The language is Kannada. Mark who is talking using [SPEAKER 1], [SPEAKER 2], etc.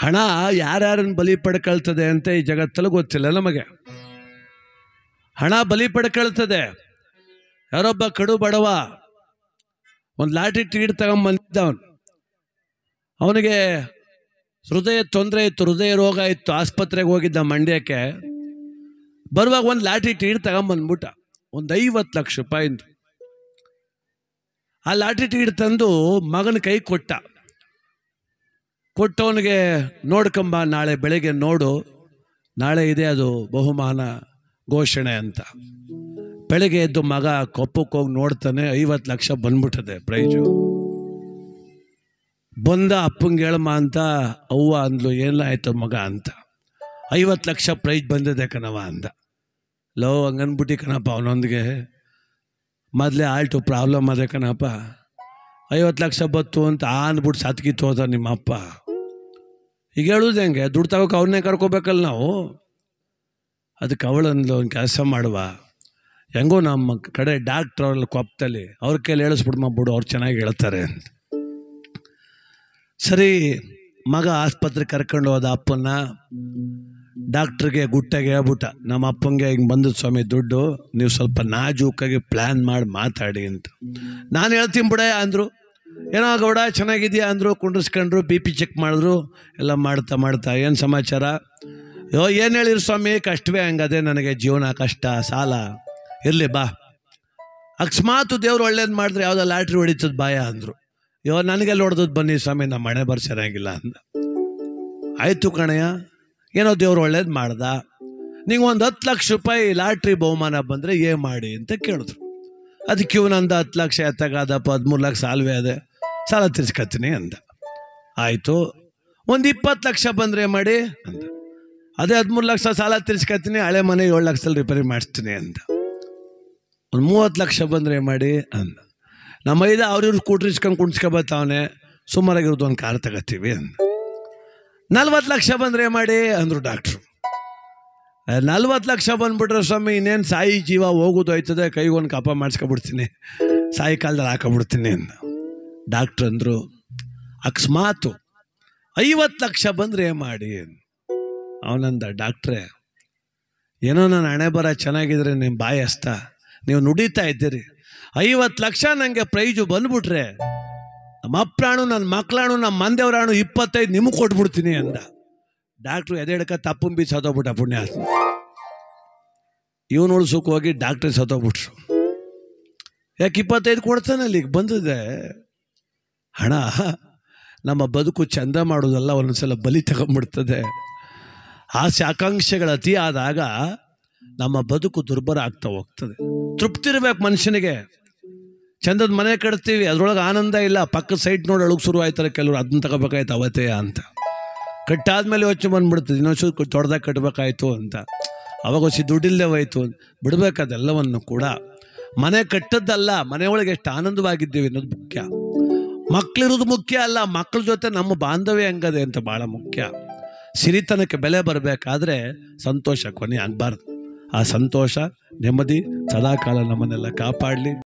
[SPEAKER 1] ಹಣ ಯಾರ್ಯಾರನ್ನು ಬಲಿ ಪಡ್ಕೊಳ್ತದೆ ಅಂತ ಈ ಜಗತ್ತಲ್ಲಿ ಗೊತ್ತಿಲ್ಲ ನಮಗೆ ಹಣ ಬಲಿ ಪಡ್ಕೊಳ್ತದೆ ಯಾರೊಬ್ಬ ಕಡು ಬಡವ ಒಂದು ಲಾಟ್ರಿ ಟಿಕೆಟ್ ತಗೊಂಬಂದಿದ್ದ ಅವನು ಅವನಿಗೆ ಹೃದಯ ತೊಂದರೆ ಇತ್ತು ಹೃದಯ ರೋಗ ಇತ್ತು ಆಸ್ಪತ್ರೆಗೆ ಹೋಗಿದ್ದ ಮಂಡ್ಯಕ್ಕೆ ಬರುವಾಗ ಒಂದು ಲಾಟ್ರಿ ಟಿಕೆಟ್ ತಗೊಂಬಂದ್ಬಿಟ್ಟ ಒಂದು ಐವತ್ತು ಲಕ್ಷ ರೂಪಾಯಿಂದು ಆ ಲಾಟ್ರಿ ಟಿಕೆಟ್ ತಂದು ಮಗನ ಕೈ ಕೊಟ್ಟ ಕೊಟ್ಟವನಿಗೆ ನೋಡ್ಕೊಂಬ ನಾಳೆ ಬೆಳಗ್ಗೆ ನೋಡು ನಾಳೆ ಇದೆ ಅದು ಬಹುಮಾನ ಘೋಷಣೆ ಅಂತ ಬೆಳಗ್ಗೆ ಎದ್ದು ಮಗ ಕೊಪ್ಪಕ್ಕೆ ಹೋಗಿ ನೋಡ್ತಾನೆ ಐವತ್ತು ಲಕ್ಷ ಬಂದ್ಬಿಟ್ಟದೆ ಪ್ರೈಜು ಬಂದ ಅಪ್ಪಂಗೆ ಹೇಳಮ್ಮ ಅಂತ ಅವ್ವ ಅಂದ್ಲು ಏನಾಯ್ತು ಮಗ ಅಂತ ಐವತ್ತು ಲಕ್ಷ ಪ್ರೈಜ್ ಬಂದಿದೆ ಕಣವ ಅಂದ ಲೋ ಹಂಗನ್ಬಿಟ್ಟು ಕಣಪ್ಪ ಅವನೊಂದಿಗೆ ಮೊದಲೇ ಆಲ್ಟು ಪ್ರಾಬ್ಲಮ್ ಅದೇ ಕಣಪ್ಪ ಐವತ್ತು ಲಕ್ಷ ಬತ್ತು ಅಂತ ಆ ಅಂದ್ಬಿಟ್ಟು ಸತ್ಕಿತ್ತು ಹೋದ ನಿಮ್ಮ ಅಪ್ಪ ಈಗ ಹೇಳುದು ಹೆಂಗೆ ದುಡ್ಡು ತಗೋಕೆ ಅವನ್ನೇ ಕರ್ಕೋಬೇಕಲ್ಲ ನಾವು ಅದಕ್ಕೆ ಅವಳಂದ್ಲು ಒಂದು ಕೆಲಸ ಮಾಡುವ ಹೆಂಗೋ ನಮ್ಮ ಕಡೆ ಡಾಕ್ಟ್ರ್ ಅವ್ರಲ್ಲಿ ಕೊಪ್ಪದಲ್ಲಿ ಅವ್ರ ಕೈಲಿ ಹೇಳಿಸ್ಬಿಡ್ಮ ಬಿಡು ಅವ್ರು ಚೆನ್ನಾಗಿ ಹೇಳ್ತಾರೆ ಅಂತ ಸರಿ ಮಗ ಆಸ್ಪತ್ರೆಗೆ ಕರ್ಕೊಂಡು ಹೋದ ಅಪ್ಪನ್ನ ಡಾಕ್ಟ್ರಿಗೆ ಗುಟ್ಟಾಗಿ ಹೇಳ್ಬಿಟ್ಟ ನಮ್ಮ ಅಪ್ಪಂಗೆ ಹಿಂಗೆ ಬಂದದ್ದು ಸ್ವಾಮಿ ದುಡ್ಡು ನೀವು ಸ್ವಲ್ಪ ನಾಜೂಕಾಗಿ ಪ್ಲ್ಯಾನ್ ಮಾಡಿ ಮಾತಾಡಿ ಅಂತ ನಾನು ಹೇಳ್ತೀನಿ ಬಿಡ ಅಂದರು ಏನೋ ಗೌಡ ಚೆನ್ನಾಗಿದೆಯಾ ಅಂದರು ಕುಂಡ್ರಿಸ್ಕೊಂಡ್ರು ಬಿ ಪಿ ಚೆಕ್ ಮಾಡಿದ್ರು ಎಲ್ಲ ಮಾಡ್ತಾ ಮಾಡ್ತಾ ಏನು ಸಮಾಚಾರ ಯೋ ಏನು ಹೇಳಿರು ಸ್ವಾಮಿ ಕಷ್ಟವೇ ಹಂಗದೆ ನನಗೆ ಜೀವನ ಕಷ್ಟ ಸಾಲ ಇರಲಿ ಬಾ ಅಕಸ್ಮಾತ್ ದೇವ್ರು ಒಳ್ಳೇದು ಮಾಡಿದ್ರೆ ಯಾವುದೋ ಲಾಟ್ರಿ ಹೊಡಿತದ ಬಾಯ ಅಂದರು ಯೋ ನನಗೆಲ್ಲ ಹೊಡೆದದ್ದು ಬನ್ನಿ ಸ್ವಾಮಿ ನಮ್ಮ ಮನೆ ಬರ್ ಚೆನ್ನಾಗಿಲ್ಲ ಅಂದ ಆಯಿತು ಕಣಯ್ಯ ಏನೋ ದೇವ್ರು ಒಳ್ಳೇದು ಮಾಡ್ದ ನಿಂಗೆ ಒಂದು ಹತ್ತು ಲಕ್ಷ ರೂಪಾಯಿ ಲಾಟ್ರಿ ಬಹುಮಾನ ಬಂದರೆ ಏನು ಮಾಡಿ ಅಂತ ಕೇಳಿದ್ರು ಅದಕ್ಕೆ ಇವನಂದ ಹತ್ತು ಲಕ್ಷ ಎತ್ತಗಾದಪ್ಪ ಹದಿಮೂರು ಲಕ್ಷ ಸಾಲ್ವೇ ಅದೇ ಸಾಲ ತೀರ್ಸ್ಕತ್ತೀನಿ ಅಂದ ಆಯಿತು ಒಂದು ಇಪ್ಪತ್ತು ಲಕ್ಷ ಬಂದರೆ ಮಾಡಿ ಅಂದ ಅದೇ ಹದಿಮೂರು ಲಕ್ಷ ಸಾಲ ತೀರ್ಸ್ಕತ್ತೀನಿ ಹಳೆ ಮನೆ ಏಳು ಲಕ್ಷದಲ್ಲಿ ರಿಪೇರಿ ಮಾಡಿಸ್ತೀನಿ ಅಂದ ಒಂದು ಮೂವತ್ತು ಲಕ್ಷ ಬಂದರೆ ಮಾಡಿ ಅಂದ ನಮ್ಮ ಐದ ಅವ್ರಿವ್ರು ಸ್ಕೂಟ್ರ್ ಇಸ್ಕೊಂಡು ಕುಣ್ಸ್ಕೊಬತ್ತವನೆ ಸುಮಾರಾಗಿರೋದು ಒಂದು ಕಾರ್ ತಗೋತೀವಿ ಅಂದ ನಲ್ವತ್ತು ಲಕ್ಷ ಬಂದರೆ ಮಾಡಿ ಅಂದರು ಡಾಕ್ಟ್ರು ನಲ್ವತ್ತು ಲಕ್ಷ ಬಂದ್ಬಿಟ್ರೆ ಸ್ವಾಮಿ ಇನ್ನೇನು ಸಾಯಿ ಜೀವ ಹೋಗೋದು ಹೋಯ್ತದೆ ಕೈಗೊಂದು ಕಪ ಮಾಡಿಸ್ಕೊಬಿಡ್ತೀನಿ ಸಾಯಿ ಕಾಲದಲ್ಲಿ ಹಾಕೊಬಿಡ್ತೀನಿ ಅಂದ ಡಾಕ್ಟ್ರ್ ಅಂದರು ಅಕಸ್ಮಾತು ಐವತ್ತು ಲಕ್ಷ ಬಂದರೆ ಮಾಡಿ ಅವನಂದ ಡಾಕ್ಟ್ರೇ ಏನೋ ನನ್ನ ಹಣೆ ಬರ ಚೆನ್ನಾಗಿದ್ರೆ ನಿಮ್ಮ ಬಾಯಿ ಹಸ್ತ ನೀವು ನುಡಿತಾ ಇದ್ದೀರಿ ಐವತ್ತು ಲಕ್ಷ ನನಗೆ ಪ್ರೈಜು ಬಂದ್ಬಿಟ್ರೆ ನಮ್ಮ ಅಪ್ರಾಣು ನನ್ನ ಮಕ್ಕಳಾಣು ನಮ್ಮ ಮಂದೇವ್ರಾಣು ಇಪ್ಪತ್ತೈದು ನಿಮಗೆ ಕೊಟ್ಬಿಡ್ತೀನಿ ಅಂದ ಡಾಕ್ಟ್ರು ಎದೆಡ್ಕ ತಪ್ಪನ್ ಬಿ ಸತ್ತೋಗ್ಬಿಟ್ಟ ಪುಣ್ಯಾತ್ಮ ಇವನು ಉಳ್ಸೋಕೆ ಹೋಗಿ ಡಾಕ್ಟ್ರಿಗೆ ಸತ್ತೋಗ್ಬಿಟ್ರು ಯಾಕೆ ಇಪ್ಪತ್ತೈದು ಕೊಡ್ತಾನೆ ಅಲ್ಲಿಗೆ ಬಂದಿದೆ ಹಣ ನಮ್ಮ ಬದುಕು ಚಂದ ಮಾಡೋದಲ್ಲ ಒಂದೊಂದ್ಸಲ ಬಲಿ ತಗೊಂಡ್ಬಿಡ್ತದೆ ಆಸೆ ಆಕಾಂಕ್ಷೆಗಳ ಅತಿ ಆದಾಗ ನಮ್ಮ ಬದುಕು ದುರ್ಬರ ಆಗ್ತಾ ಹೋಗ್ತದೆ ತೃಪ್ತಿ ಇರ್ಬೇಕು ಮನುಷ್ಯನಿಗೆ ಚಂದದ ಮನೆ ಕಟ್ತೀವಿ ಅದ್ರೊಳಗೆ ಆನಂದ ಇಲ್ಲ ಪಕ್ಕದ ಸೈಟ್ ನೋಡಿ ಅಳುಗ್ ಶುರು ಆಯ್ತಾರೆ ಕೆಲವರು ಅದನ್ನ ತಗೋಬೇಕಾಯ್ತು ಅವತ್ತೇ ಅಂತ ಕಟ್ಟಾದ್ಮೇಲೆ ಯೋಚನೆ ಬಂದ್ಬಿಡ್ತದೆ ಇನ್ನೊಂದು ತೊಡ್ದಾಗ ಕಟ್ಟಬೇಕಾಯ್ತು ಅಂತ ಅವಾಗ ಹೊಸಿ ದುಡ್ಡಿಲ್ಲದೆ ಹೋಯ್ತು ಬಿಡ್ಬೇಕು ಅದೆಲ್ಲವನ್ನು ಕೂಡ ಮನೆ ಕಟ್ಟದ್ದಲ್ಲ ಮನೆ ಒಳಗೆ ಎಷ್ಟು ಆನಂದವಾಗಿದ್ದೀವಿ ಅನ್ನೋದು ಮುಖ್ಯ ಮಕ್ಳಿರೋದು ಮುಖ್ಯ ಅಲ್ಲ ಮಕ್ಕಳ ಜೊತೆ ನಮ್ಮ ಬಾಂಧವ್ಯ ಹೆಂಗದೆ ಅಂತ ಭಾಳ ಮುಖ್ಯ ಸಿರಿತನಕ್ಕೆ ಬೆಲೆ ಬರಬೇಕಾದ್ರೆ ಸಂತೋಷ ಕೊನೆ ಆಗಬಾರ್ದು ಆ ಸಂತೋಷ ನೆಮ್ಮದಿ ಸದಾಕಾಲ ನಮ್ಮನ್ನೆಲ್ಲ ಕಾಪಾಡಲಿ